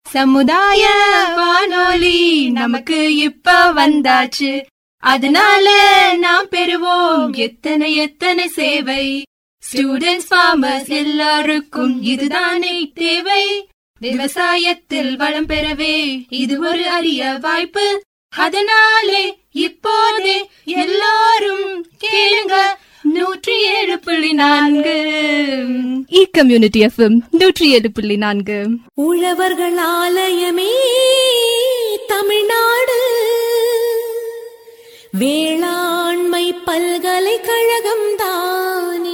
சமுதாய வானொலி நமக்கு இப்ப வந்தாச்சு அதனால நாம் பெறுவோம் எத்தனை எத்தனை சேவை ஸ்டூடெண்ட்ஸ் ஃபார்மர்ஸ் எல்லாருக்கும் இதுதானே தேவை விவசாயத்தில் வளம் பெறவே இது ஒரு அரிய வாய்ப்பு அதனாலே இப்போதே எல்லாரும் கேளுங்க நூற்றி ஏழு புள்ளி நான்கு இ கம்யூனிட்டி எஃப்எம் நூற்றி ஏழு புள்ளி நான்கு உழவர்கள் ஆலயமே தமிழ்நாடு வேளாண்மை பல்கலைக்கழகம் தானே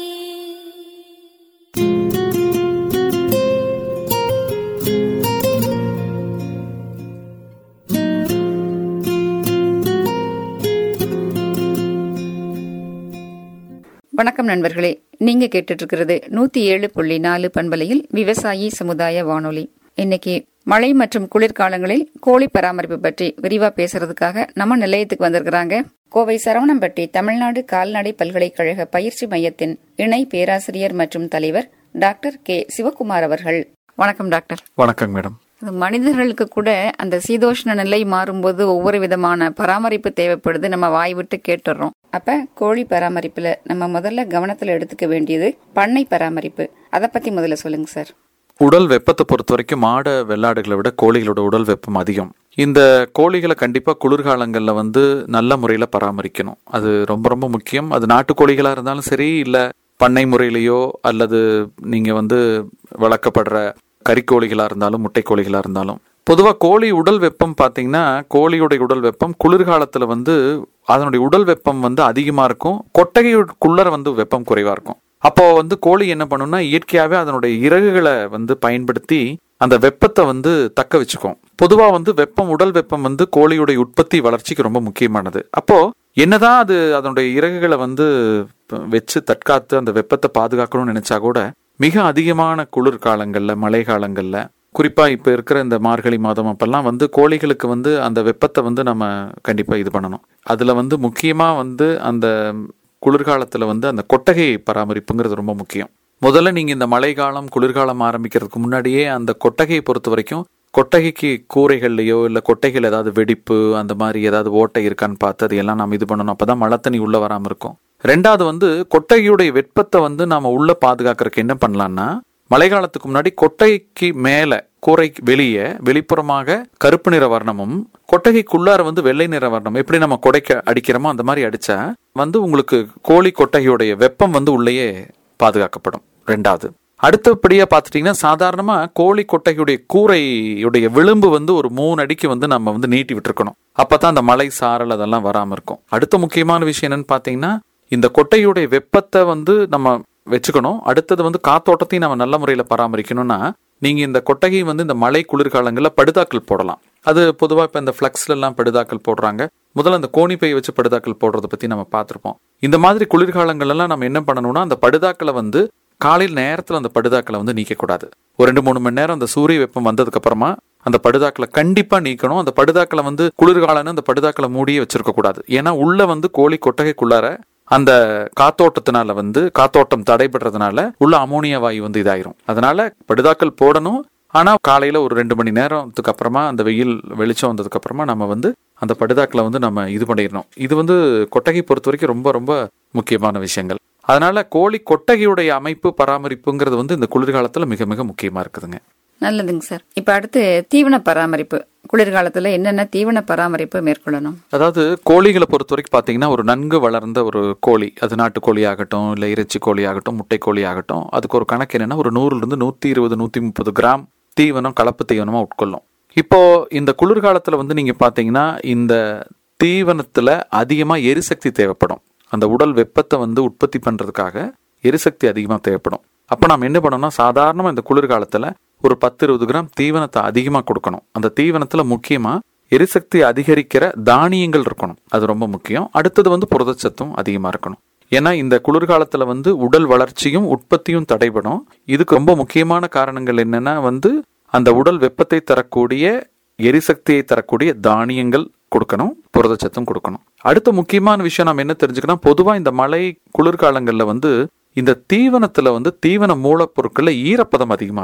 வணக்கம் நண்பர்களே நீங்க கேட்டுட்டு இருக்கிறது நூத்தி ஏழு புள்ளி நாலு பண்பலையில் விவசாயி சமுதாய வானொலி இன்னைக்கு மழை மற்றும் குளிர்காலங்களில் கோழி பராமரிப்பு பற்றி விரிவா பேசுறதுக்காக நம்ம நிலையத்துக்கு வந்திருக்கிறாங்க கோவை சரவணம்பட்டி தமிழ்நாடு கால்நடை பல்கலைக்கழக பயிற்சி மையத்தின் இணை பேராசிரியர் மற்றும் தலைவர் டாக்டர் கே சிவகுமார் அவர்கள் வணக்கம் டாக்டர் வணக்கங்க மேடம் அது மனிதர்களுக்கு கூட அந்த சீதோஷ்ண நிலை மாறும்போது ஒவ்வொரு விதமான பராமரிப்பு தேவைப்படுது நம்ம வாய் விட்டு கேட்டுடுறோம் அப்ப கோழி பராமரிப்புல நம்ம முதல்ல கவனத்துல எடுத்துக்க வேண்டியது பண்ணை பராமரிப்பு அதை பத்தி முதல்ல சொல்லுங்க சார் உடல் வெப்பத்தை பொறுத்த வரைக்கும் மாட வெள்ளாடுகளை விட கோழிகளோட உடல் வெப்பம் அதிகம் இந்த கோழிகளை கண்டிப்பாக குளிர்காலங்களில் வந்து நல்ல முறையில் பராமரிக்கணும் அது ரொம்ப ரொம்ப முக்கியம் அது நாட்டுக்கோழிகளாக இருந்தாலும் சரி இல்லை பண்ணை முறையிலையோ அல்லது நீங்கள் வந்து வளர்க்கப்படுற கறிக்கோழிகளாக இருந்தாலும் முட்டைக்கோழிகளாக இருந்தாலும் பொதுவாக கோழி உடல் வெப்பம் பார்த்தீங்கன்னா கோழியுடைய உடல் வெப்பம் குளிர்காலத்தில் வந்து அதனுடைய உடல் வெப்பம் வந்து அதிகமாக இருக்கும் கொட்டகைக்குள்ளர வந்து வெப்பம் குறைவாக இருக்கும் அப்போ வந்து கோழி என்ன பண்ணும்னா இயற்கையாகவே அதனுடைய இறகுகளை வந்து பயன்படுத்தி அந்த வெப்பத்தை வந்து தக்க வச்சுக்கும் பொதுவா வந்து வெப்பம் உடல் வெப்பம் வந்து கோழியுடைய உற்பத்தி வளர்ச்சிக்கு ரொம்ப முக்கியமானது அப்போ என்னதான் அது அதனுடைய இறகுகளை வந்து வச்சு தற்காத்து அந்த வெப்பத்தை பாதுகாக்கணும்னு நினைச்சா கூட மிக அதிகமான குளிர் காலங்கள்ல மழை காலங்கள்ல குறிப்பா இப்ப இருக்கிற இந்த மார்கழி மாதம் அப்பெல்லாம் வந்து கோழிகளுக்கு வந்து அந்த வெப்பத்தை வந்து நம்ம கண்டிப்பா இது பண்ணணும் அதுல வந்து முக்கியமா வந்து அந்த குளிர்காலத்துல வந்து அந்த கொட்டகை பராமரிப்புங்கிறது ரொம்ப முக்கியம் முதல்ல நீங்க இந்த மழைக்காலம் குளிர்காலம் ஆரம்பிக்கிறதுக்கு முன்னாடியே அந்த கொட்டகையை பொறுத்த வரைக்கும் கொட்டகைக்கு கூரைகள்லையோ இல்ல கொட்டைகள் ஏதாவது வெடிப்பு அந்த மாதிரி ஏதாவது ஓட்டை இருக்கான்னு பார்த்து அது எல்லாம் நம்ம இது பண்ணணும் அப்பதான் மழை தண்ணி உள்ள வராம இருக்கும் ரெண்டாவது வந்து கொட்டகையுடைய வெப்பத்தை வந்து நாம உள்ள பாதுகாக்கிறதுக்கு என்ன பண்ணலாம்னா மழைக்காலத்துக்கு முன்னாடி கொட்டைக்கு மேல கூரை வெளியே வெளிப்புறமாக கருப்பு நிற வர்ணமும் கொட்டகைக்குள்ளார வந்து வெள்ளை நிற வர்ணம் எப்படி நம்ம கொடைக்க அடிக்கிறோமோ அந்த மாதிரி அடிச்சா வந்து உங்களுக்கு கோழி கொட்டகையுடைய வெப்பம் வந்து உள்ளேயே பாதுகாக்கப்படும் ரெண்டாவது அடுத்தபடியா பார்த்துட்டீங்கன்னா சாதாரணமா கோழி கொட்டையுடைய கூரையுடைய விளிம்பு வந்து ஒரு மூணு அடிக்கு வந்து நம்ம வந்து நீட்டி விட்டுருக்கணும் அப்பதான் அந்த மலை சாரல் அதெல்லாம் வராம இருக்கும் அடுத்த முக்கியமான விஷயம் என்னன்னு பாத்தீங்கன்னா இந்த கொட்டையுடைய வெப்பத்தை வந்து நம்ம வச்சுக்கணும் அடுத்தது வந்து காத்தோட்டத்தையும் நம்ம நல்ல முறையில் பராமரிக்கணும்னா நீங்க இந்த கொட்டகை வந்து இந்த மழை குளிர்காலங்களில் படுதாக்கள் போடலாம் அது பொதுவாக இப்போ இந்த ஃப்ளக்ஸ்ல எல்லாம் படுதாக்கள் போடுறாங்க முதல்ல அந்த கோணிப்பை வச்சு படுதாக்கள் போடுறத பத்தி நம்ம பார்த்துருப்போம் இந்த மாதிரி குளிர்காலங்கள் எல்லாம் நம்ம என்ன பண்ணணும்னா அந்த படுதாக்களை வந்து காலையில் நேரத்தில் அந்த படுதாக்களை வந்து நீக்கக்கூடாது ஒரு ரெண்டு மூணு மணி நேரம் அந்த சூரிய வெப்பம் வந்ததுக்கு அப்புறமா அந்த படுதாக்களை கண்டிப்பா நீக்கணும் அந்த படுதாக்களை வந்து குளிர்காலம்னு அந்த படுதாக்களை மூடியே வச்சிருக்க கூடாது ஏன்னா உள்ள வந்து கோழி கொட்டகைக்குள்ளார அந்த காத்தோட்டத்தினால வந்து காத்தோட்டம் தடைபடுறதுனால உள்ள அமோனியா வாயு வந்து இதாயிரும் அதனால படுதாக்கள் போடணும் ஆனா காலையில ஒரு ரெண்டு மணி நேரத்துக்கு அப்புறமா அந்த வெயில் வெளிச்சம் வந்ததுக்கு அப்புறமா நம்ம வந்து அந்த படுதாக்களை வந்து நம்ம இது பண்ணிடணும் இது வந்து கொட்டகை பொறுத்த வரைக்கும் ரொம்ப ரொம்ப முக்கியமான விஷயங்கள் அதனால கோழி கொட்டகையுடைய அமைப்பு பராமரிப்புங்கிறது வந்து இந்த குளிர்காலத்துல மிக மிக முக்கியமா இருக்குதுங்க நல்லதுங்க சார் இப்ப அடுத்து தீவன பராமரிப்பு குளிர்காலத்துல என்னென்ன தீவன பராமரிப்பு மேற்கொள்ளணும் அதாவது கோழிகளை பொறுத்த வரைக்கும் பார்த்தீங்கன்னா ஒரு நன்கு வளர்ந்த ஒரு கோழி அது நாட்டுக்கோழி ஆகட்டும் இல்லை இறைச்சி கோழி ஆகட்டும் முட்டை கோழி ஆகட்டும் அதுக்கு ஒரு கணக்கு என்னன்னா ஒரு நூறுலேருந்து நூற்றி இருபது நூற்றி முப்பது கிராம் தீவனம் கலப்பு தீவனமாக உட்கொள்ளும் இப்போ இந்த குளிர்காலத்தில் வந்து நீங்கள் பார்த்தீங்கன்னா இந்த தீவனத்தில் அதிகமாக எரிசக்தி தேவைப்படும் அந்த உடல் வெப்பத்தை வந்து உற்பத்தி பண்ணுறதுக்காக எரிசக்தி அதிகமாக தேவைப்படும் அப்போ நம்ம என்ன பண்ணோம்னா சாதாரணமாக இந்த குளிர்காலத்தில் ஒரு பத்து இருபது கிராம் தீவனத்தை அதிகமாக கொடுக்கணும் அந்த தீவனத்தில் முக்கியமாக எரிசக்தி அதிகரிக்கிற தானியங்கள் இருக்கணும் அது ரொம்ப முக்கியம் அடுத்தது வந்து புரதச்சத்தும் அதிகமாக இருக்கணும் ஏன்னா இந்த குளிர்காலத்தில் வந்து உடல் வளர்ச்சியும் உற்பத்தியும் தடைபடும் இதுக்கு ரொம்ப முக்கியமான காரணங்கள் என்னன்னா வந்து அந்த உடல் வெப்பத்தை தரக்கூடிய எரிசக்தியை தரக்கூடிய தானியங்கள் கொடுக்கணும் புரதச்சத்தும் கொடுக்கணும் அடுத்த முக்கியமான விஷயம் நம்ம என்ன தெரிஞ்சுக்கணும் பொதுவாக இந்த மழை குளிர்காலங்களில் வந்து இந்த தீவனத்துல வந்து தீவன மூலப்பொருட்கள்ல ஈரப்பதம் அதிகமா இருக்கும்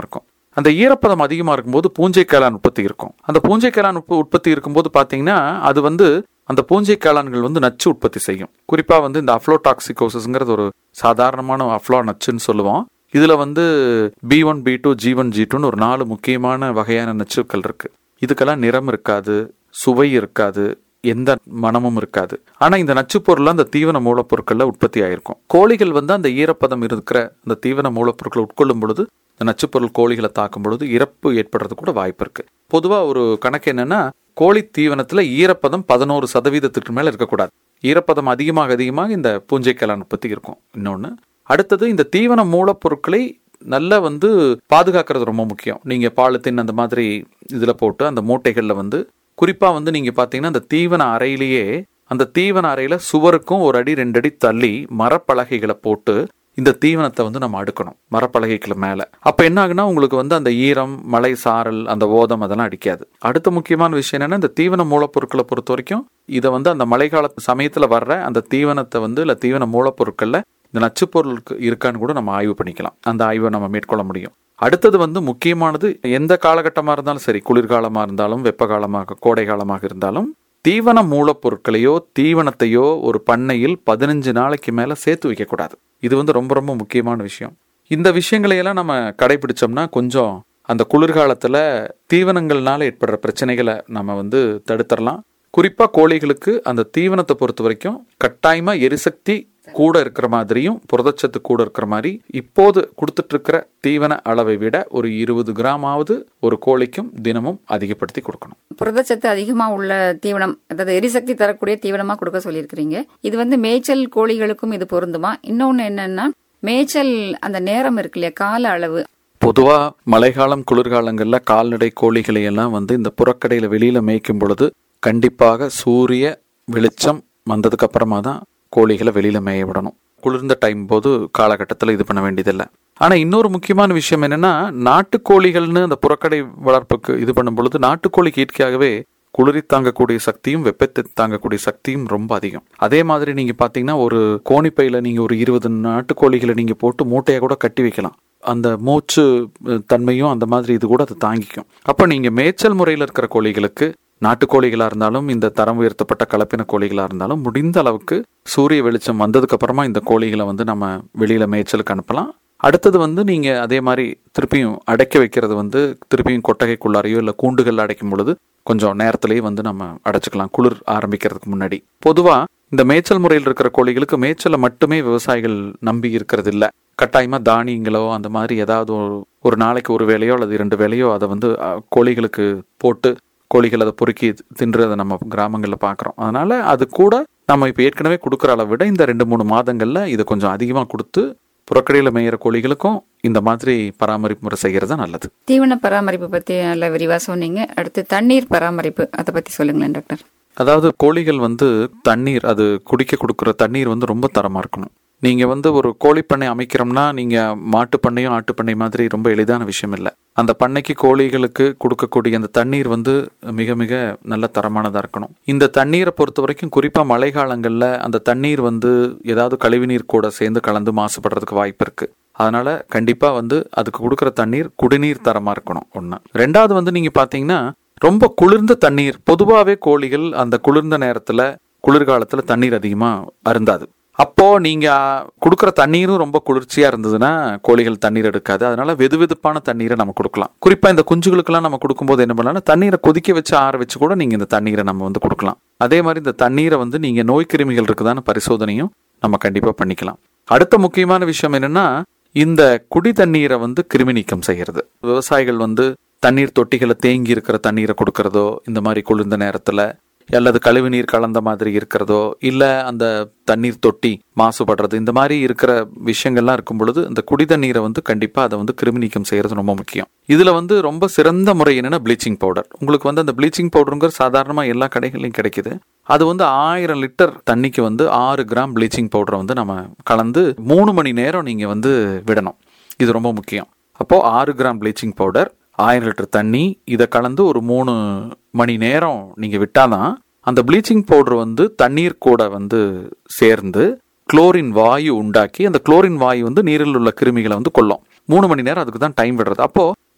அந்த ஈரப்பதம் அதிகமா இருக்கும்போது பூஞ்சை கேளான் உற்பத்தி இருக்கும் அந்த பூஞ்சை கேளான் உற்ப- உற்பத்தி இருக்கும்போது பாத்தீங்கன்னா அது வந்து அந்த பூஞ்சை கேளான்கள் வந்து நச்சு உற்பத்தி செய்யும் குறிப்பா வந்து இந்த அஃப்ளோடாக்சிகோசிஸ்ங்கிறது ஒரு சாதாரணமான அஃப்ளோ நச்சுன்னு சொல்லுவோம் இதுல வந்து B one B two G one G டூன்னு ஒரு நாலு முக்கியமான வகையான நச்சுக்கள் இருக்கு இதுக்கெல்லாம் நிறம் இருக்காது சுவை இருக்காது எந்த மனமும் இருக்காது ஆனா இந்த நச்சுப் பொருள் அந்த தீவன மூலப்பொருட்கள்ல உற்பத்தி ஆயிருக்கும் கோழிகள் வந்து அந்த ஈரப்பதம் இருக்கிற அந்த தீவன மூலப்பொருட்களை உட்கொள்ளும் பொழுது இந்த நச்சுப்பொருள் கோழிகளை தாக்கும் பொழுது இறப்பு ஏற்படுறது கூட வாய்ப்பு இருக்கு பொதுவா ஒரு கணக்கு என்னன்னா கோழி தீவனத்துல ஈரப்பதம் பதினோரு சதவீதத்துக்கு மேல இருக்கக்கூடாது ஈரப்பதம் அதிகமாக அதிகமாக இந்த பூஞ்சை கேளான் உற்பத்தி இருக்கும் இன்னொன்னு அடுத்தது இந்த தீவன மூலப்பொருட்களை நல்லா வந்து பாதுகாக்கிறது ரொம்ப முக்கியம் நீங்க பாலித்தீன் அந்த மாதிரி இதுல போட்டு அந்த மூட்டைகள்ல வந்து குறிப்பா வந்து நீங்க பாத்தீங்கன்னா அந்த தீவன அறையிலேயே அந்த தீவன அறையில சுவருக்கும் ஒரு அடி ரெண்டு அடி தள்ளி மரப்பலகைகளை போட்டு இந்த தீவனத்தை வந்து நம்ம அடுக்கணும் மரப்பலகைக்கு மேல அப்ப என்ன ஆகுனா உங்களுக்கு வந்து அந்த ஈரம் மழை சாரல் அந்த ஓதம் அதெல்லாம் அடிக்காது அடுத்த முக்கியமான விஷயம் என்னன்னா இந்த தீவன மூலப்பொருட்களை பொறுத்த வரைக்கும் இதை வந்து அந்த மழைக்கால சமயத்துல வர்ற அந்த தீவனத்தை வந்து இல்ல தீவன மூலப்பொருட்கள்ல இந்த நச்சுப்பொருள் இருக்கான்னு கூட நம்ம ஆய்வு பண்ணிக்கலாம் அந்த ஆய்வை நம்ம மேற்கொள்ள முடியும் அடுத்தது வந்து முக்கியமானது எந்த காலகட்டமா இருந்தாலும் சரி குளிர்காலமா இருந்தாலும் வெப்ப காலமாக கோடை காலமாக இருந்தாலும் தீவன மூலப்பொருட்களையோ தீவனத்தையோ ஒரு பண்ணையில் பதினஞ்சு நாளைக்கு மேல சேர்த்து வைக்க கூடாது இது வந்து ரொம்ப ரொம்ப முக்கியமான விஷயம் இந்த விஷயங்களை எல்லாம் நம்ம கடைபிடிச்சோம்னா கொஞ்சம் அந்த குளிர்காலத்துல தீவனங்கள்னால ஏற்படுற பிரச்சனைகளை நம்ம வந்து தடுத்துடலாம் குறிப்பா கோழிகளுக்கு அந்த தீவனத்தை பொறுத்த வரைக்கும் கட்டாயமா எரிசக்தி கூட இருக்கிற மாதிரியும் புரதச்சத்து கூட இருக்கிற மாதிரி இப்போது கொடுத்துட்டு இருக்கிற தீவன அளவை விட ஒரு இருபது கிராமாவது ஒரு கோழிக்கும் தினமும் அதிகப்படுத்தி கொடுக்கணும் புரதச்சத்து அதிகமா உள்ள தீவனம் அதாவது எரிசக்தி தரக்கூடிய தீவனமா கொடுக்க சொல்லியிருக்கிறீங்க இது வந்து மேய்ச்சல் கோழிகளுக்கும் இது பொருந்துமா இன்னொன்னு என்னன்னா மேய்ச்சல் அந்த நேரம் இருக்கு இல்லையா கால அளவு பொதுவா மழைக்காலம் குளிர்காலங்கள்ல கால்நடை கோழிகளை எல்லாம் வந்து இந்த புறக்கடையில வெளியில மேய்க்கும் பொழுது கண்டிப்பாக சூரிய வெளிச்சம் வந்ததுக்கு அப்புறமா தான் கோழிகளை வெளியில மேய விடணும் குளிர்ந்த டைம் போது காலகட்டத்தில் இது பண்ண வேண்டியதில்லை ஆனா இன்னொரு முக்கியமான விஷயம் என்னன்னா நாட்டுக்கோழிகள்னு அந்த புறக்கடை வளர்ப்புக்கு இது பண்ணும் பொழுது நாட்டுக்கோழிக்கு இயற்கையாகவே குளிரி தாங்கக்கூடிய சக்தியும் வெப்பத்தை தாங்கக்கூடிய சக்தியும் ரொம்ப அதிகம் அதே மாதிரி நீங்க பாத்தீங்கன்னா ஒரு கோணிப்பையில நீங்க ஒரு இருபது நாட்டுக்கோழிகளை நீங்க போட்டு மூட்டையை கூட கட்டி வைக்கலாம் அந்த மூச்சு அஹ், தன்மையும் அந்த மாதிரி இது கூட அது தாங்கிக்கும் அப்ப நீங்க மேய்ச்சல் முறையில் இருக்கிற கோழிகளுக்கு நாட்டுக்கோழிகளா இருந்தாலும் இந்த தரம் உயர்த்தப்பட்ட கலப்பின கோழிகளா இருந்தாலும் முடிந்த அளவுக்கு சூரிய வெளிச்சம் வந்ததுக்கு அப்புறமா இந்த கோழிகளை வந்து நம்ம வெளியில மேய்ச்சலுக்கு அனுப்பலாம் அடுத்தது வந்து நீங்க அதே மாதிரி திருப்பியும் அடைக்க வைக்கிறது வந்து திருப்பியும் கொட்டகைக்குள்ளாரையோ இல்ல கூண்டுகள் அடைக்கும் பொழுது கொஞ்சம் நேரத்திலேயே வந்து நம்ம அடைச்சுக்கலாம் குளிர் ஆரம்பிக்கிறதுக்கு முன்னாடி பொதுவா இந்த மேய்ச்சல் முறையில் இருக்கிற கோழிகளுக்கு மேய்ச்சலை மட்டுமே விவசாயிகள் நம்பி இருக்கிறது இல்ல கட்டாயமா தானியங்களோ அந்த மாதிரி ஏதாவது ஒரு- ஒரு நாளைக்கு ஒரு வேலையோ அல்லது இரண்டு வேலையோ அதை வந்து அஹ், கோழிகளுக்கு போட்டு கோழிகள் அதை பொறுக்கி தின்றதை நம்ம கிராமங்களில் பார்க்குறோம் அதனால அது கூட நம்ம இப்போ ஏற்கனவே கொடுக்குற அளவை விட இந்த ரெண்டு மூணு மாதங்கள்ல இதை கொஞ்சம் அதிகமாக கொடுத்து புறக்கடையில் மேயிற கோழிகளுக்கும் இந்த மாதிரி பராமரிப்பு முறை செய்கிறது நல்லது தீவன பராமரிப்பு பத்தி நல்ல விரிவா சொன்னீங்க அடுத்து தண்ணீர் பராமரிப்பு அதை பத்தி சொல்லுங்களேன் டாக்டர் அதாவது கோழிகள் வந்து தண்ணீர் அது குடிக்க கொடுக்குற தண்ணீர் வந்து ரொம்ப தரமா இருக்கணும் நீங்க வந்து ஒரு கோழி பண்ணை அமைக்கிறோம்னா நீங்க மாட்டு பண்ணையும் ஆட்டு பண்ணை மாதிரி ரொம்ப எளிதான விஷயம் இல்லை அந்த பண்ணைக்கு கோழிகளுக்கு கொடுக்கக்கூடிய அந்த தண்ணீர் வந்து மிக மிக நல்ல தரமானதா இருக்கணும் இந்த தண்ணீரை பொறுத்த வரைக்கும் குறிப்பா மழை காலங்கள்ல அந்த தண்ணீர் வந்து ஏதாவது கழிவுநீர் கூட சேர்ந்து கலந்து மாசுபடுறதுக்கு வாய்ப்பு இருக்கு அதனால கண்டிப்பா வந்து அதுக்கு கொடுக்குற தண்ணீர் குடிநீர் தரமா இருக்கணும் ஒண்ணு ரெண்டாவது வந்து நீங்க பாத்தீங்கன்னா ரொம்ப குளிர்ந்த தண்ணீர் பொதுவாகவே கோழிகள் அந்த குளிர்ந்த நேரத்துல குளிர்காலத்துல தண்ணீர் அதிகமா அருந்தாது அப்போ நீங்க கொடுக்குற தண்ணீரும் ரொம்ப குளிர்ச்சியா இருந்ததுன்னா கோழிகள் தண்ணீர் எடுக்காது அதனால வெதுவெதுப்பான தண்ணீரை நம்ம கொடுக்கலாம் குறிப்பா இந்த குஞ்சுகளுக்கெல்லாம் நம்ம கொடுக்கும்போது என்ன பண்ணலாம் தண்ணீரை கொதிக்க வச்சு ஆற வச்சு கூட நீங்க இந்த தண்ணீரை நம்ம வந்து கொடுக்கலாம் அதே மாதிரி இந்த தண்ணீரை வந்து நீங்க நோய் கிருமிகள் இருக்குதான்னு பரிசோதனையும் நம்ம கண்டிப்பா பண்ணிக்கலாம் அடுத்த முக்கியமான விஷயம் என்னன்னா இந்த குடி தண்ணீரை வந்து கிருமி நீக்கம் செய்யறது விவசாயிகள் வந்து தண்ணீர் தொட்டிகளை தேங்கி இருக்கிற தண்ணீரை கொடுக்கறதோ இந்த மாதிரி குளிர்ந்த நேரத்துல அல்லது கழிவு நீர் கலந்த மாதிரி இருக்கிறதோ இல்ல அந்த தண்ணீர் தொட்டி மாசுபடுறது இந்த மாதிரி இருக்கிற விஷயங்கள்லாம் இருக்கும் பொழுது இந்த குடி தண்ணீரை வந்து கண்டிப்பா அதை வந்து கிருமி நீக்கம் செய்யறது ரொம்ப முக்கியம் இதுல வந்து ரொம்ப சிறந்த முறை என்னன்னா ப்ளீச்சிங் பவுடர் உங்களுக்கு வந்து அந்த ப்ளீச்சிங் பவுடருங்கிற சாதாரணமா எல்லா கடைகள்லையும் கிடைக்குது அது வந்து ஆயிரம் லிட்டர் தண்ணிக்கு வந்து ஆறு கிராம் ப்ளீச்சிங் பவுடரை வந்து நம்ம கலந்து மூணு மணி நேரம் நீங்க வந்து விடணும் இது ரொம்ப முக்கியம் அப்போ ஆறு கிராம் ப்ளீச்சிங் பவுடர் ஆயிரம் லிட்டர் தண்ணி இதை கலந்து ஒரு மூணு மணி நேரம் நீங்க விட்டாதான் அந்த ப்ளீச்சிங் பவுடர் வந்து தண்ணீர் கூட வந்து சேர்ந்து குளோரின் வாயு உண்டாக்கி அந்த குளோரின் வாயு வந்து நீரில் உள்ள கிருமிகளை வந்து கொல்லும் மூணு மணி நேரம் அதுக்கு தான் டைம் விடுறது அப்போ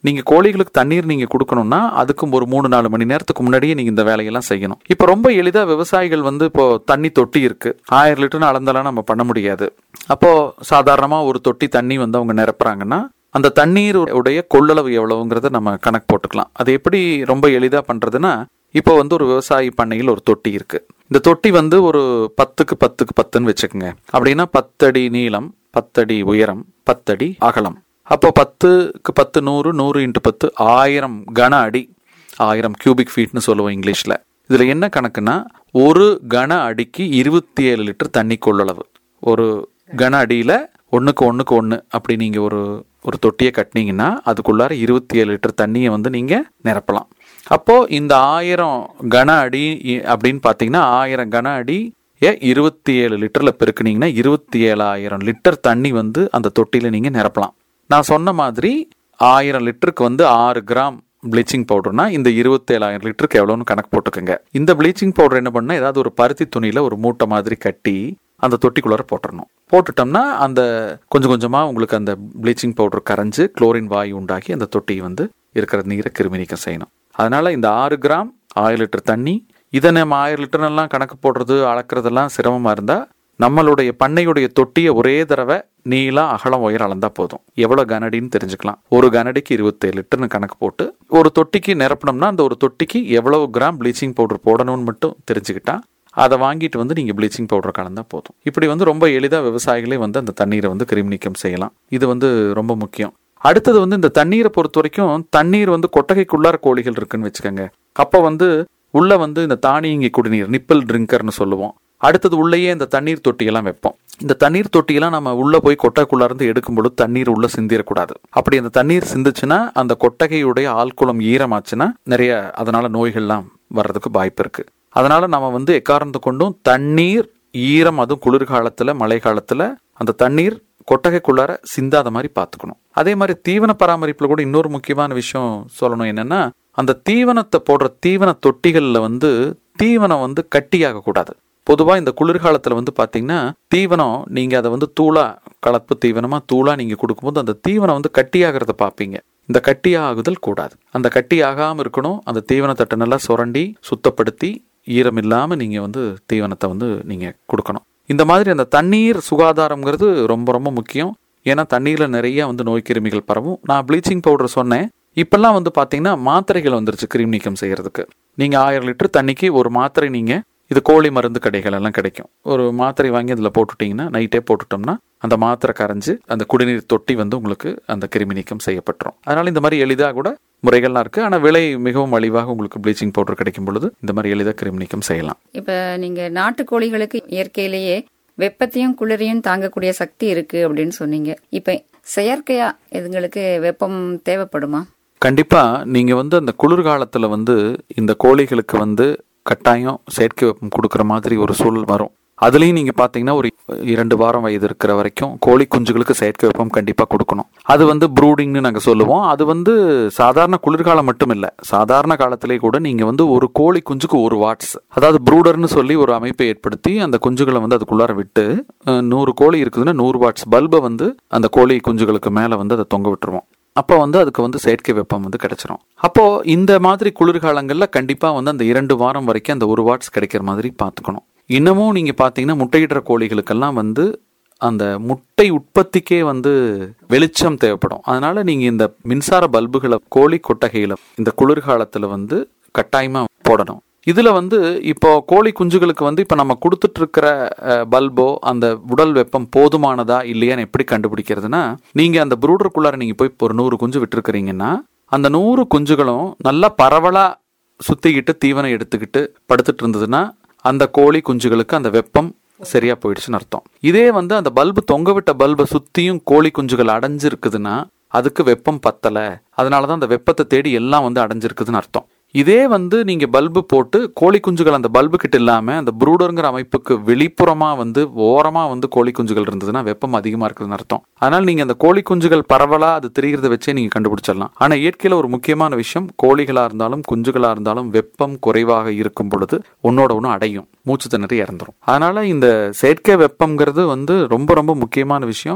நீங்க கோழிகளுக்கு தண்ணீர் நீங்க கொடுக்கணும்னா அதுக்கும் ஒரு மூணு நாலு மணி நேரத்துக்கு முன்னாடியே நீங்க இந்த வேலையெல்லாம் செய்யணும் இப்போ ரொம்ப எளிதா விவசாயிகள் வந்து இப்போ தண்ணி தொட்டி இருக்கு ஆயிரம் லிட்டர்னு அளந்தெல்லாம் நம்ம பண்ண முடியாது அப்போ சாதாரணமா ஒரு தொட்டி தண்ணி வந்து அவங்க நிரப்புறாங்கன்னா அந்த தண்ணீர் உடைய கொள்ளளவு எவ்வளவுங்கிறத நம்ம கணக்கு போட்டுக்கலாம் அது எப்படி ரொம்ப எளிதா பண்றதுன்னா இப்போ வந்து ஒரு விவசாயி பண்ணையில் ஒரு தொட்டி இருக்கு இந்த தொட்டி வந்து ஒரு பத்துக்கு பத்துக்கு பத்துன்னு வச்சுக்கோங்க அப்படின்னா பத்தடி நீளம் பத்தடி உயரம் பத்தடி அகலம் அப்போ பத்துக்கு பத்து நூறு நூறு இன்ட்டு பத்து ஆயிரம் கன அடி ஆயிரம் கியூபிக் ஃபீட்னு சொல்லுவோம் இங்கிலீஷ்ல இதுல என்ன கணக்குன்னா ஒரு கன அடிக்கு இருபத்தி ஏழு லிட்டர் தண்ணி கொள்ளளவு ஒரு கன அடியில ஒண்ணுக்கு ஒண்ணுக்கு ஒண்ணு அப்படி நீங்க ஒரு ஒரு தொட்டியை கட்டினீங்கன்னா அதுக்குள்ளார இருபத்தி ஏழு லிட்டர் தண்ணியை வந்து நீங்க நிரப்பலாம் அப்போ இந்த ஆயிரம் கன அடி இ- அப்படின்னு பாத்தீங்கன்னா ஆயிரம் கன அடி ஏ இருபத்தி ஏழு லிட்டர்ல பெருக்குனீங்கன்னா இருபத்தி ஏழாயிரம் லிட்டர் தண்ணி வந்து அந்த தொட்டியில நீங்க நிரப்பலாம் நான் சொன்ன மாதிரி ஆயிரம் லிட்டருக்கு வந்து ஆறு கிராம் ப்ளீச்சிங் பவுடர்னா இந்த இருபத்தேழாயிரம் லிட்டருக்கு எவ்வளோன்னு கணக்கு போட்டுக்கோங்க இந்த ப்ளீச்சிங் பவுடர் என்ன பண்ணா ஏதாவது ஒரு பருத்தி துணியில ஒரு மூட்டை மாதிரி கட்டி அந்த தொட்டிக்குள்ளார போட்டுறணும் போட்டுட்டோம்னா அந்த கொஞ்சம் கொஞ்சமா உங்களுக்கு அந்த ப்ளீச்சிங் பவுடர் கரைஞ்சு குளோரின் வாயு உண்டாக்கி அந்த தொட்டி வந்து இருக்கிற நீரை கிருமி நீக்கம் செய்யணும் அதனால இந்த ஆறு கிராம் ஆயிரம் லிட்டர் தண்ணி இதை நம்ம ஆயிரம் லிட்டர் எல்லாம் கணக்கு போடுறது அளக்குறதெல்லாம் சிரமமா இருந்தா நம்மளுடைய பண்ணையுடைய தொட்டியை ஒரே தடவை நீளம் அகலம் உயரம் அளந்தா போதும் எவ்வளவு கனடின்னு தெரிஞ்சுக்கலாம் ஒரு கனடிக்கு இருபத்தேழு லிட்டர்னு கணக்கு போட்டு ஒரு தொட்டிக்கு நிரப்பணும்னா அந்த ஒரு தொட்டிக்கு எவ்வளவு கிராம் ப்ளீச்சிங் பவுடர் போடணும்னு மட்டும் தெரிஞ்சுக்கிட்டா அதை வாங்கிட்டு வந்து நீங்க ப்ளீச்சிங் பவுடர் கலந்தா போதும் இப்படி வந்து ரொம்ப எளிதா விவசாயிகளே வந்து அந்த தண்ணீரை வந்து கிருமி நீக்கம் செய்யலாம் இது வந்து ரொம்ப முக்கியம் அடுத்தது வந்து இந்த தண்ணீரை பொறுத்த வரைக்கும் தண்ணீர் வந்து கொட்டகைக்குள்ளார கோழிகள் இருக்குன்னு வச்சுக்கோங்க அப்போ வந்து உள்ள வந்து இந்த தானியங்கி குடிநீர் நிப்பல் ட்ரிங்கர்னு சொல்லுவோம் அடுத்தது உள்ளேயே இந்த தண்ணீர் தொட்டியெல்லாம் வைப்போம் இந்த தண்ணீர் தொட்டியெல்லாம் நம்ம உள்ள போய் கொட்டைக்குள்ள இருந்து எடுக்கும் பொழுது தண்ணீர் உள்ள சிந்திடக்கூடாது அப்படி அந்த தண்ணீர் சிந்துச்சுன்னா அந்த கொட்டகையுடைய ஆழ்குளம் ஈரமாச்சுன்னா நிறைய அதனால நோய்கள்லாம் வர்றதுக்கு வாய்ப்பு இருக்கு அதனால நம்ம வந்து எக்காரணத்தை கொண்டும் தண்ணீர் ஈரம் அதுவும் குளிர்காலத்துல மழை காலத்துல அந்த தண்ணீர் கொட்டகைக்குள்ளார சிந்தாத மாதிரி பார்த்துக்கணும் அதே மாதிரி தீவன பராமரிப்புல கூட இன்னொரு முக்கியமான விஷயம் சொல்லணும் என்னன்னா அந்த தீவனத்தை போடுற தீவன தொட்டிகள்ல வந்து தீவனம் வந்து கட்டியாக கூடாது பொதுவா இந்த குளிர்காலத்துல வந்து பாத்தீங்கன்னா தீவனம் நீங்க அதை வந்து தூளா கலப்பு தீவனமா தூளா நீங்க கொடுக்கும்போது அந்த தீவனம் வந்து கட்டியாகிறத பார்ப்பீங்க இந்த கட்டியாகுதல் கூடாது அந்த கட்டி ஆகாம இருக்கணும் அந்த தீவன தட்டை நல்லா சுரண்டி சுத்தப்படுத்தி ஈரம் இல்லாம நீங்க வந்து தீவனத்தை வந்து நீங்க கொடுக்கணும் இந்த மாதிரி அந்த தண்ணீர் சுகாதாரம்ங்கிறது ரொம்ப ரொம்ப முக்கியம் ஏன்னா தண்ணீர்ல நிறைய வந்து நோய் கிருமிகள் பரவும் நான் ப்ளீச்சிங் பவுடர் சொன்னேன் இப்பெல்லாம் வந்து பாத்தீங்கன்னா மாத்திரைகள் வந்துருச்சு கிருமி நீக்கம் செய்யறதுக்கு நீங்க ஆயிரம் லிட்டர் தண்ணிக்கு ஒரு மாத்திரை நீங்க இது கோழி மருந்து கடைகள் எல்லாம் கிடைக்கும் ஒரு மாத்திரை வாங்கி அதில் போட்டுட்டீங்கன்னா நைட்டே போட்டுட்டோம்னா அந்த மாத்திரை கரைஞ்சு அந்த குடிநீர் தொட்டி வந்து உங்களுக்கு அந்த கிருமி நீக்கம் செய்யப்பட்டுரும் அதனால இந்த மாதிரி எளிதாக கூட முறைகள்லாம் இருக்கு ஆனால் விலை மிகவும் மலிவாக உங்களுக்கு ப்ளீச்சிங் பவுடர் கிடைக்கும் பொழுது இந்த மாதிரி எளிதாக கிருமி நீக்கம் செய்யலாம் இப்ப நீங்க நாட்டுக்கோழிகளுக்கு இயற்கையிலேயே வெப்பத்தையும் குளிரையும் தாங்கக்கூடிய சக்தி இருக்கு அப்படின்னு சொன்னீங்க இப்ப செயற்கையா இதுங்களுக்கு வெப்பம் தேவைப்படுமா கண்டிப்பா நீங்க வந்து அந்த குளிர்காலத்துல வந்து இந்த கோழிகளுக்கு வந்து கட்டாயம் செயற்கை வெப்பம் கொடுக்குற மாதிரி ஒரு சூழல் வரும் அதுலயும் நீங்க பாத்தீங்கன்னா ஒரு இரண்டு வாரம் வயது இருக்கிற வரைக்கும் கோழி குஞ்சுகளுக்கு செயற்கை வெப்பம் கண்டிப்பா கொடுக்கணும் அது வந்து ப்ரூடிங்னு நாங்க சொல்லுவோம் அது வந்து சாதாரண குளிர்காலம் மட்டும் இல்ல சாதாரண காலத்திலே கூட நீங்க வந்து ஒரு கோழி குஞ்சுக்கு ஒரு வாட்ஸ் அதாவது ப்ரூடர்னு சொல்லி ஒரு அமைப்பை ஏற்படுத்தி அந்த குஞ்சுகளை வந்து அதுக்குள்ளார விட்டு அஹ், நூறு கோழி இருக்குதுன்னா நூறு வாட்ஸ் பல்பை வந்து அந்த கோழி குஞ்சுகளுக்கு மேல வந்து அதை தொங்க விட்டுருவோம் அப்போ வந்து அதுக்கு வந்து செயற்கை வெப்பம் வந்து கிடைச்சிரும் அப்போ இந்த மாதிரி குளிர்காலங்கள்ல கண்டிப்பா வந்து அந்த இரண்டு வாரம் வரைக்கும் அந்த ஒரு வாட்ஸ் கிடைக்கிற மாதிரி பார்த்துக்கணும் இன்னமும் நீங்க பாத்தீங்கன்னா முட்டையிடுற கோழிகளுக்கெல்லாம் வந்து அந்த முட்டை உற்பத்திக்கே வந்து வெளிச்சம் தேவைப்படும் அதனால நீங்க இந்த மின்சார பல்புகளை கோழி கொட்டகையில இந்த குளிர்காலத்துல வந்து கட்டாயமா போடணும் இதுல வந்து இப்போ கோழி குஞ்சுகளுக்கு வந்து இப்ப நம்ம கொடுத்துட்டு இருக்கிற அஹ், பல்போ அந்த உடல் வெப்பம் போதுமானதா இல்லையான்னு எப்படி கண்டுபிடிக்கிறதுனா நீங்க அந்த ப்ரூடருக்குள்ளார நீங்க போய் ஒரு நூறு குஞ்சு விட்டுருக்கிறீங்கன்னா அந்த நூறு குஞ்சுகளும் நல்லா பரவலா சுத்திக்கிட்டு தீவனம் எடுத்துக்கிட்டு படுத்துட்டு இருந்ததுன்னா அந்த கோழி குஞ்சுகளுக்கு அந்த வெப்பம் சரியா போயிடுச்சுன்னு அர்த்தம் இதே வந்து அந்த பல்பு தொங்க விட்ட பல்பை சுத்தியும் கோழி குஞ்சுகள் அடைஞ்சிருக்குதுன்னா அதுக்கு வெப்பம் பத்தல அதனாலதான் அந்த வெப்பத்தை தேடி எல்லாம் வந்து அடைஞ்சிருக்குதுன்னு அர்த்தம் இதே வந்து நீங்க பல்பு போட்டு கோழி குஞ்சுகள் அந்த பல்பு கிட்ட இல்லாம அந்த ப்ரூடருங்கிற அமைப்புக்கு வெளிப்புறமா வந்து ஓரமா வந்து கோழி குஞ்சுகள் இருந்ததுன்னா வெப்பம் அதிகமா இருக்குதுன்னு அர்த்தம் அதனால நீங்க அந்த கோழி குஞ்சுகள் பரவலா அது தெரிகிறத வச்சே நீங்க கண்டுபிடிச்சிடலாம் ஆனா இயற்கையில ஒரு முக்கியமான விஷயம் கோழிகளா இருந்தாலும் குஞ்சுகளா இருந்தாலும் வெப்பம் குறைவாக இருக்கும் பொழுது ஒன்னோட ஒன்று அடையும் மூச்சு திணறி இறந்துரும் அதனால இந்த செயற்கை வெப்பம்ங்கிறது வந்து ரொம்ப ரொம்ப முக்கியமான விஷயம்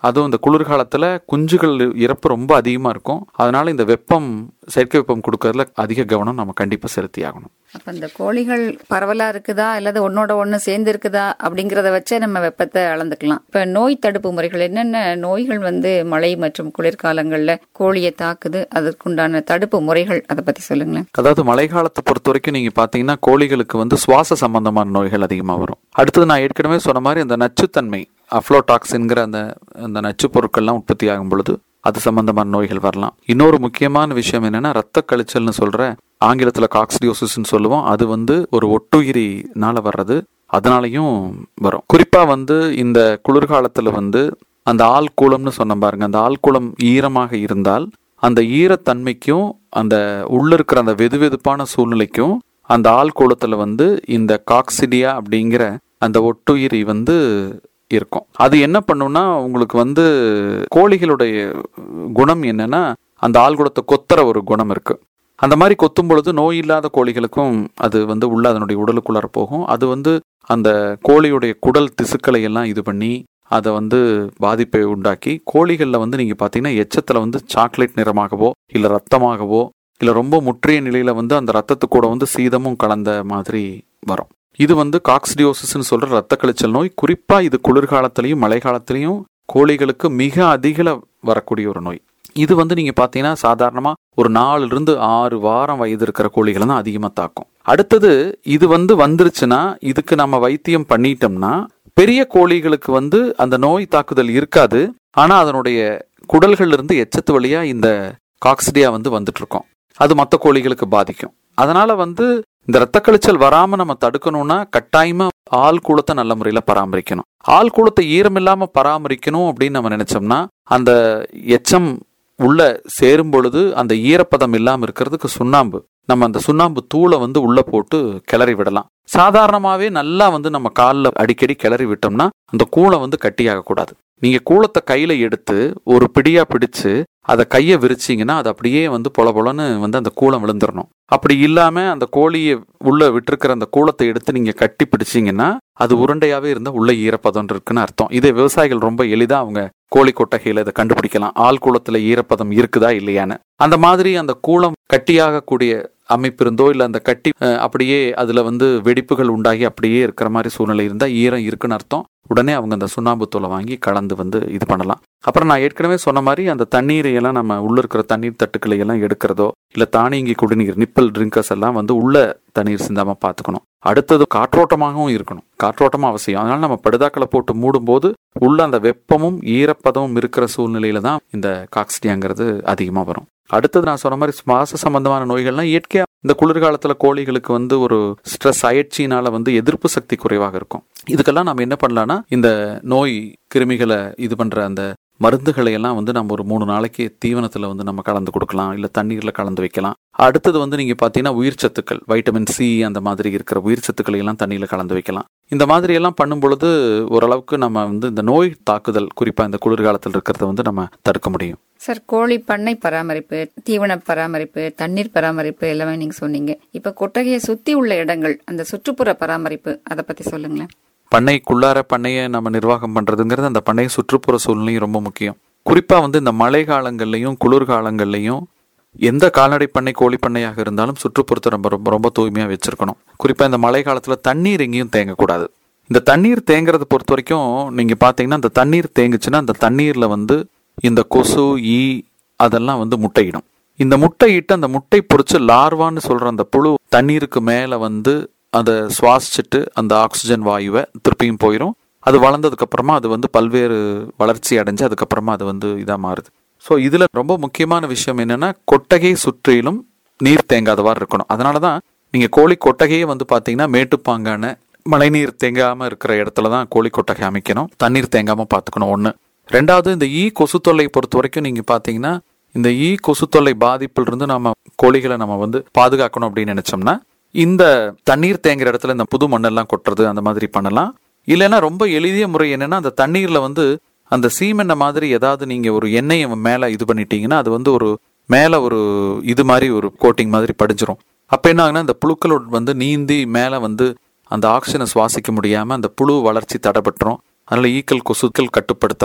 அதுவும் இந்த குளிர்காலத்துல குஞ்சுகள் இறப்பு ரொம்ப அதிகமா இருக்கும் அதனால இந்த வெப்பம் செயற்கை வெப்பம் கொடுக்கறதுல அதிக கவனம் நம்ம கண்டிப்பா செலுத்தி ஆகணும் அப்ப இந்த கோழிகள் பரவலா இருக்குதா அல்லது ஒன்னோட ஒண்ணு சேர்ந்து இருக்குதா அப்படிங்கறத வச்சே நம்ம வெப்பத்தை அளந்துக்கலாம் இப்ப நோய் தடுப்பு முறைகள் என்னென்ன நோய்கள் வந்து மழை மற்றும் குளிர்காலங்கள்ல கோழியை தாக்குது அதற்குண்டான தடுப்பு முறைகள் அதை பத்தி சொல்லுங்களேன் அதாவது மழைக்காலத்தை பொறுத்த வரைக்கும் நீங்க பாத்தீங்கன்னா கோழிகளுக்கு வந்து சுவாச சம்பந்தமான நோய்கள் அதிகமா வரும் அடுத்தது நான் ஏற்கனவே சொன்ன மாதிரி அந்த நச்சுத்தன்மை அஃப்ளோடாக்சின்கிற அந்த அந்த நச்சு பொருட்கள்லாம் உற்பத்தி ஆகும் பொழுது அது சம்பந்தமான நோய்கள் வரலாம் இன்னொரு முக்கியமான விஷயம் என்னன்னா ரத்த கழிச்சல்னு சொல்ற ஆங்கிலத்துல காக்சிடியோசிஸ்ன்னு சொல்லுவோம் அது வந்து ஒரு ஒட்டுயிரினால வர்றது அதனாலையும் வரும் குறிப்பா வந்து இந்த குளிர்காலத்துல வந்து அந்த ஆள்கூளம்னு சொன்ன பாருங்க அந்த ஆள்கூளம் ஈரமாக இருந்தால் அந்த ஈரத்தன்மைக்கும் அந்த உள்ள இருக்கிற அந்த வெதுவெதுப்பான சூழ்நிலைக்கும் அந்த ஆள்கூளத்துல வந்து இந்த காக்சிடியா அப்படிங்கிற அந்த ஒட்டுயிரி வந்து இருக்கும் அது என்ன பண்ணும்னா உங்களுக்கு வந்து கோழிகளுடைய குணம் என்னன்னா அந்த ஆள்குளத்தை கொத்துற ஒரு குணம் இருக்கு அந்த மாதிரி கொத்தும் பொழுது நோய் இல்லாத கோழிகளுக்கும் அது வந்து உள்ள அதனுடைய உடலுக்குள்ளார போகும் அது வந்து அந்த கோழியுடைய குடல் திசுக்களை எல்லாம் இது பண்ணி அதை வந்து பாதிப்பை உண்டாக்கி கோழிகளில் வந்து நீங்கள் பார்த்தீங்கன்னா எச்சத்தில் வந்து சாக்லேட் நிறமாகவோ இல்லை ரத்தமாகவோ இல்லை ரொம்ப முற்றிய நிலையில் வந்து அந்த ரத்தத்து கூட வந்து சீதமும் கலந்த மாதிரி வரும் இது வந்து காக்சிடியோசிஸ்னு சொல்ற ரத்த கழிச்சல் நோய் குறிப்பா இது குளிர்காலத்திலையும் மழை காலத்திலையும் கோழிகளுக்கு மிக அதிகள வரக்கூடிய ஒரு நோய் இது வந்து நீங்க பாத்தீங்கன்னா சாதாரணமா ஒரு நாலுல இருந்து ஆறு வாரம் வயது இருக்கிற கோழிகளை தான் அதிகமா தாக்கும் அடுத்தது இது வந்து வந்துருச்சுன்னா இதுக்கு நம்ம வைத்தியம் பண்ணிட்டோம்னா பெரிய கோழிகளுக்கு வந்து அந்த நோய் தாக்குதல் இருக்காது ஆனா அதனுடைய குடல்கள்ல இருந்து எச்சத்து வழியா இந்த காக்சிடியா வந்து வந்துட்டு இருக்கும் அது மற்ற கோழிகளுக்கு பாதிக்கும் அதனால வந்து இந்த ரத்த கழிச்சல் வராம நம்ம தடுக்கணும்னா கட்டாயமா ஆள் கூலத்தை நல்ல முறையில பராமரிக்கணும் ஆள் கூலத்தை ஈரம் இல்லாம பராமரிக்கணும் அப்படின்னு நம்ம நினைச்சோம்னா அந்த எச்சம் உள்ள சேரும் பொழுது அந்த ஈரப்பதம் இல்லாம இருக்கிறதுக்கு சுண்ணாம்பு நம்ம அந்த சுண்ணாம்பு தூளை வந்து உள்ள போட்டு கிளறி விடலாம் சாதாரணமாவே நல்லா வந்து நம்ம காலில் அடிக்கடி கிளறி விட்டோம்னா அந்த கூளை வந்து கட்டியாக கூடாது நீங்க கூளத்தை கையில எடுத்து ஒரு பிடியா பிடிச்சு அதை கையை விரிச்சிங்கன்னா அது அப்படியே வந்து பொல பொலன்னு வந்து அந்த கூளம் விழுந்துடணும் அப்படி இல்லாம அந்த கோழியை உள்ள விட்டுருக்கிற அந்த கூளத்தை எடுத்து நீங்க கட்டி பிடிச்சீங்கன்னா அது உருண்டையாவே இருந்தா உள்ள ஈரப்பதம் இருக்குன்னு அர்த்தம் இதை விவசாயிகள் ரொம்ப எளிதா அவங்க கோழி கொட்டகையில இதை கண்டுபிடிக்கலாம் ஆள் கூளத்துல ஈரப்பதம் இருக்குதா இல்லையான்னு அந்த மாதிரி அந்த கூளம் கட்டியாகக்கூடிய அமைப்பு இருந்தோ இல்ல அந்த கட்டி அஹ், அப்படியே அதுல வந்து வெடிப்புகள் உண்டாகி அப்படியே இருக்கிற மாதிரி சூழ்நிலை இருந்தா ஈரம் இருக்குன்னு அர்த்தம் உடனே அவங்க அந்த சுண்ணாம்பு தூளை வாங்கி கலந்து வந்து இது பண்ணலாம் அப்புறம் நான் ஏற்கனவே சொன்ன மாதிரி அந்த தண்ணீரை எல்லாம் நம்ம உள்ள இருக்கிற தண்ணீர் தட்டுக்களை எல்லாம் எடுக்கிறதோ இல்ல தானியங்கி குடிநீர் நிப்பல் ட்ரிங்கர்ஸ் எல்லாம் வந்து உள்ள தண்ணீர் சிந்தாம பாத்துக்கணும் அடுத்தது காற்றோட்டமாகவும் இருக்கணும் காற்றோட்டமும் அவசியம் அதனால நம்ம படுதாக்களை போட்டு மூடும்போது உள்ள அந்த வெப்பமும் ஈரப்பதமும் இருக்கிற சூழ்நிலையில தான் இந்த காக்சிடியாங்கிறது அதிகமா வரும் அடுத்தது நான் சொன்ன மாதிரி சுவாச சம்பந்தமான நோய்கள்லாம் இயற்கையா இந்த குளிர்காலத்துல கோழிகளுக்கு வந்து ஒரு ஸ்ட்ரெஸ் அயற்சியினால வந்து எதிர்ப்பு சக்தி குறைவாக இருக்கும் இதுக்கெல்லாம் நம்ம என்ன பண்ணலாம்னா இந்த நோய் கிருமிகளை இது பண்ற அந்த மருந்துகளை எல்லாம் வந்து நம்ம ஒரு மூணு நாளைக்கு தீவனத்துல வந்து நம்ம கலந்து கொடுக்கலாம் இல்ல தண்ணீர்ல கலந்து வைக்கலாம் அடுத்தது வந்து நீங்க பாத்தீங்கன்னா உயிர் சத்துக்கள் வைட்டமின் சி அந்த மாதிரி இருக்கிற உயிர் சத்துக்களை எல்லாம் தண்ணியில கலந்து வைக்கலாம் இந்த மாதிரி எல்லாம் பண்ணும் பொழுது ஓரளவுக்கு நம்ம வந்து இந்த நோய் தாக்குதல் குறிப்பா இந்த குளிர்காலத்தில் இருக்கிறத வந்து நம்ம தடுக்க முடியும் சார் கோழி பண்ணை பராமரிப்பு தீவன பராமரிப்பு தண்ணீர் பராமரிப்பு எல்லாமே நீங்க சொன்னீங்க இப்ப கொட்டகையை சுத்தி உள்ள இடங்கள் அந்த சுற்றுப்புற பராமரிப்பு அதை பத்தி சொல்லுங்களேன் பண்ணைக்குள்ளார பண்ணையை நம்ம நிர்வாகம் பண்றதுங்கிறது அந்த பண்ணை சுற்றுப்புற சூழ்நிலையும் ரொம்ப முக்கியம் குறிப்பா வந்து இந்த மழை காலங்கள்லயும் குளிர்காலங்கள்லயும் எந்த கால்நடை பண்ணை கோழி பண்ணையாக இருந்தாலும் சுற்றுப்புறத்தை ரொம்ப ரொம்ப ரொம்ப தூய்மையா வச்சிருக்கணும் குறிப்பா இந்த மழை காலத்துல தண்ணீர் எங்கேயும் தேங்கக்கூடாது இந்த தண்ணீர் தேங்குறத பொறுத்த வரைக்கும் நீங்க பாத்தீங்கன்னா இந்த தண்ணீர் தேங்குச்சுன்னா அந்த தண்ணீர்ல வந்து இந்த கொசு ஈ அதெல்லாம் வந்து முட்டையிடும் இந்த முட்டையிட்டு அந்த முட்டை பொறிச்சு லார்வான்னு சொல்ற அந்த புழு தண்ணீருக்கு மேல வந்து அதை சுவாசிச்சுட்டு அந்த ஆக்சிஜன் வாயுவை திருப்பியும் போயிடும் அது வளர்ந்ததுக்கு அப்புறமா அது வந்து பல்வேறு வளர்ச்சி அடைஞ்சு அதுக்கப்புறமா அது வந்து இதா மாறுது ஸோ இதுல ரொம்ப முக்கியமான விஷயம் என்னன்னா கொட்டகை சுற்றிலும் நீர் தேங்காதவாறு இருக்கணும் அதனாலதான் நீங்க கோழி கொட்டகையே வந்து பாத்தீங்கன்னா மேட்டுப்பாங்கான மழைநீர் தேங்காம இருக்கிற இடத்துல தான் கோழி கொட்டகை அமைக்கணும் தண்ணீர் தேங்காம பாத்துக்கணும் ஒண்ணு ரெண்டாவது இந்த ஈ கொசு தொல்லை பொறுத்த வரைக்கும் நீங்க பாத்தீங்கன்னா இந்த ஈ கொசு தொல்லை பாதிப்பில் இருந்து நம்ம கோழிகளை நம்ம வந்து பாதுகாக்கணும் அப்படின்னு நினைச்சோம்னா இந்த தண்ணீர் தேங்குற இடத்துல இந்த புது மண்ணெல்லாம் கொட்டுறது அந்த மாதிரி பண்ணலாம் இல்லைன்னா ரொம்ப எளிய முறை என்னன்னா அந்த தண்ணீர்ல வந்து அந்த சீமெண்ணெய் மாதிரி ஏதாவது நீங்க ஒரு எண்ணெயை மேல இது பண்ணிட்டீங்கன்னா அது வந்து ஒரு மேல ஒரு இது மாதிரி ஒரு கோட்டிங் மாதிரி படிஞ்சிரும் அப்ப என்ன ஆகுனா இந்த புழுக்களோட வந்து நீந்தி மேல வந்து அந்த ஆக்சிஜனை சுவாசிக்க முடியாம அந்த புழு வளர்ச்சி தடைபட்டுரும் அதனால ஈக்கள் கொசுக்கள் கட்டுப்படுத்தலாம்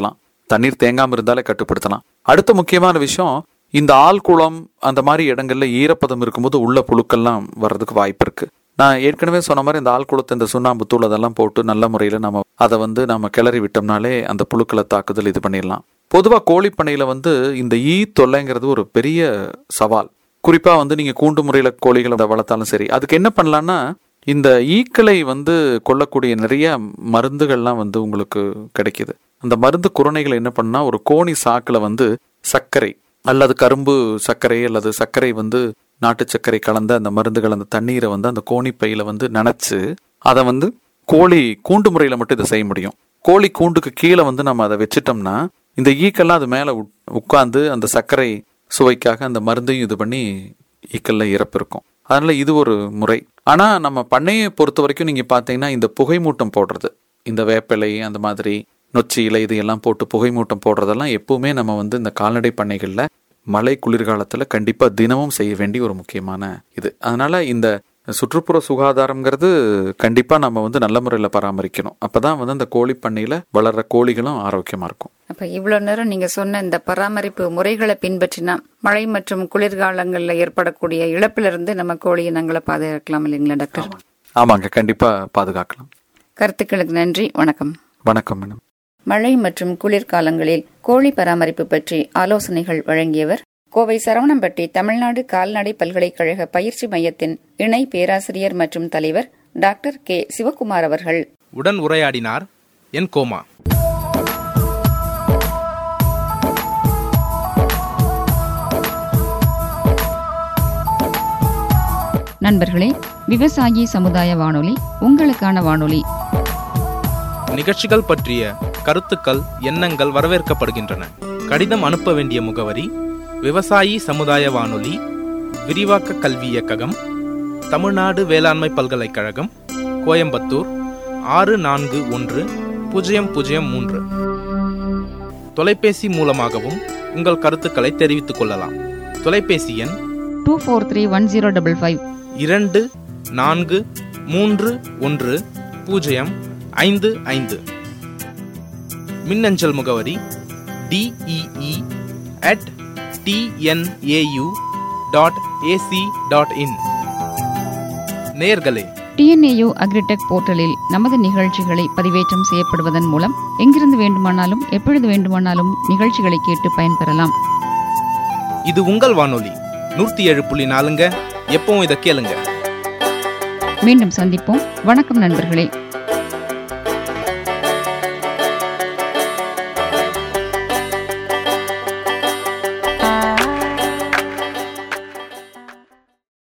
தண்ணீர் தேங்காம இருந்தாலே கட்டுப்படுத்தலாம் அடுத்த முக்கியமான விஷயம் இந்த ஆழ்குளம் அந்த மாதிரி இடங்கள்ல ஈரப்பதம் இருக்கும்போது உள்ள புழுக்கள்லாம் வர்றதுக்கு வாய்ப்பு இருக்கு நான் ஏற்கனவே சொன்ன மாதிரி இந்த ஆழ்குளத்தை இந்த சுண்ணாம்பு தூள் அதெல்லாம் போட்டு நல்ல முறையில் நம்ம அதை வந்து நம்ம கிளறி விட்டோம்னாலே அந்த புழுக்களை தாக்குதல் இது பண்ணிடலாம் பொதுவாக கோழிப்பண்ணையில் வந்து இந்த ஈ தொல்லைங்கிறது ஒரு பெரிய சவால் குறிப்பாக வந்து நீங்கள் கூண்டு முறையில் கோழிகளை வளர்த்தாலும் சரி அதுக்கு என்ன பண்ணலான்னா இந்த ஈக்களை வந்து கொல்லக்கூடிய நிறைய மருந்துகள்லாம் வந்து உங்களுக்கு கிடைக்குது அந்த மருந்து குரணைகளை என்ன பண்ணா ஒரு கோணி சாக்கில் வந்து சர்க்கரை அல்லது கரும்பு சர்க்கரை அல்லது சர்க்கரை வந்து நாட்டு சர்க்கரை கலந்த அந்த மருந்துகள் அந்த தண்ணீரை வந்து அந்த கோணி பையில வந்து நனைச்சு அதை வந்து கோழி கூண்டு முறையில் மட்டும் இதை செய்ய முடியும் கோழி கூண்டுக்கு கீழே வந்து நம்ம அதை வச்சிட்டோம்னா இந்த ஈக்கெல்லாம் அது மேலே உட்காந்து அந்த சர்க்கரை சுவைக்காக அந்த மருந்தையும் இது பண்ணி ஈக்கல்ல இறப்பு இருக்கும் அதனால இது ஒரு முறை ஆனா நம்ம பண்ணையை பொறுத்த வரைக்கும் நீங்க பாத்தீங்கன்னா இந்த புகை மூட்டம் போடுறது இந்த வேப்பிலை அந்த மாதிரி நொச்சி இலை இது எல்லாம் போட்டு புகை மூட்டம் போடுறதெல்லாம் எப்பவுமே நம்ம வந்து இந்த கால்நடை பண்ணைகள்ல மழை குளிர்காலத்துல கண்டிப்பா தினமும் செய்ய வேண்டிய ஒரு முக்கியமான இது அதனால இந்த சுற்றுப்புற சுகாதாரம்ங்கிறது கண்டிப்பா நம்ம வந்து நல்ல முறையில் பராமரிக்கணும் அப்பதான் வந்து அந்த கோழி பண்ணையில வளர்ற கோழிகளும் ஆரோக்கியமா இருக்கும் அப்ப இவ்வளவு நேரம் நீங்க சொன்ன இந்த பராமரிப்பு முறைகளை பின்பற்றினா மழை மற்றும் குளிர்காலங்கள்ல ஏற்படக்கூடிய இழப்பிலிருந்து நம்ம கோழி இனங்களை பாதுகாக்கலாம் இல்லைங்களா டாக்டர் ஆமாங்க கண்டிப்பா பாதுகாக்கலாம் கருத்துக்களுக்கு நன்றி வணக்கம் வணக்கம் மேடம் மழை மற்றும் குளிர்காலங்களில் கோழி பராமரிப்பு பற்றி ஆலோசனைகள் வழங்கியவர் கோவை சரவணம்பட்டி தமிழ்நாடு கால்நடை பல்கலைக்கழக பயிற்சி மையத்தின் இணை பேராசிரியர் மற்றும் தலைவர் டாக்டர் கே சிவகுமார் அவர்கள் உடன் உரையாடினார் என் கோமா நண்பர்களே விவசாயி சமுதாய வானொலி உங்களுக்கான வானொலி நிகழ்ச்சிகள் பற்றிய கருத்துக்கள் எண்ணங்கள் வரவேற்கப்படுகின்றன கடிதம் அனுப்ப வேண்டிய முகவரி விவசாயி சமுதாய வானொலி விரிவாக்க கல்வி இயக்ககம் தமிழ்நாடு வேளாண்மை பல்கலைக்கழகம் கோயம்புத்தூர் ஆறு நான்கு ஒன்று பூஜ்ஜியம் பூஜ்ஜியம் மூன்று தொலைபேசி மூலமாகவும் உங்கள் கருத்துக்களை தெரிவித்துக் கொள்ளலாம் தொலைபேசி எண் two four three one zero double five இரண்டு நான்கு மூன்று ஒன்று பூஜ்ஜியம் ஐந்து ஐந்து மின்னஞ்சல் முகவரி DEE at TNAU dot A C dot நேர்களே டிஎன்ஏயு அக்ரிடெக் போர்ட்டலில் நமது நிகழ்ச்சிகளை பதிவேற்றம் செய்யப்படுவதன் மூலம் எங்கிருந்து வேண்டுமானாலும் எப்பொழுது வேண்டுமானாலும் நிகழ்ச்சிகளை கேட்டு பயன்பெறலாம் இது உங்கள் வானொலி நூற்றி ஏழு புள்ளி நாலுங்க எப்பவும் இதை கேளுங்க மீண்டும் சந்திப்போம் வணக்கம் நண்பர்களே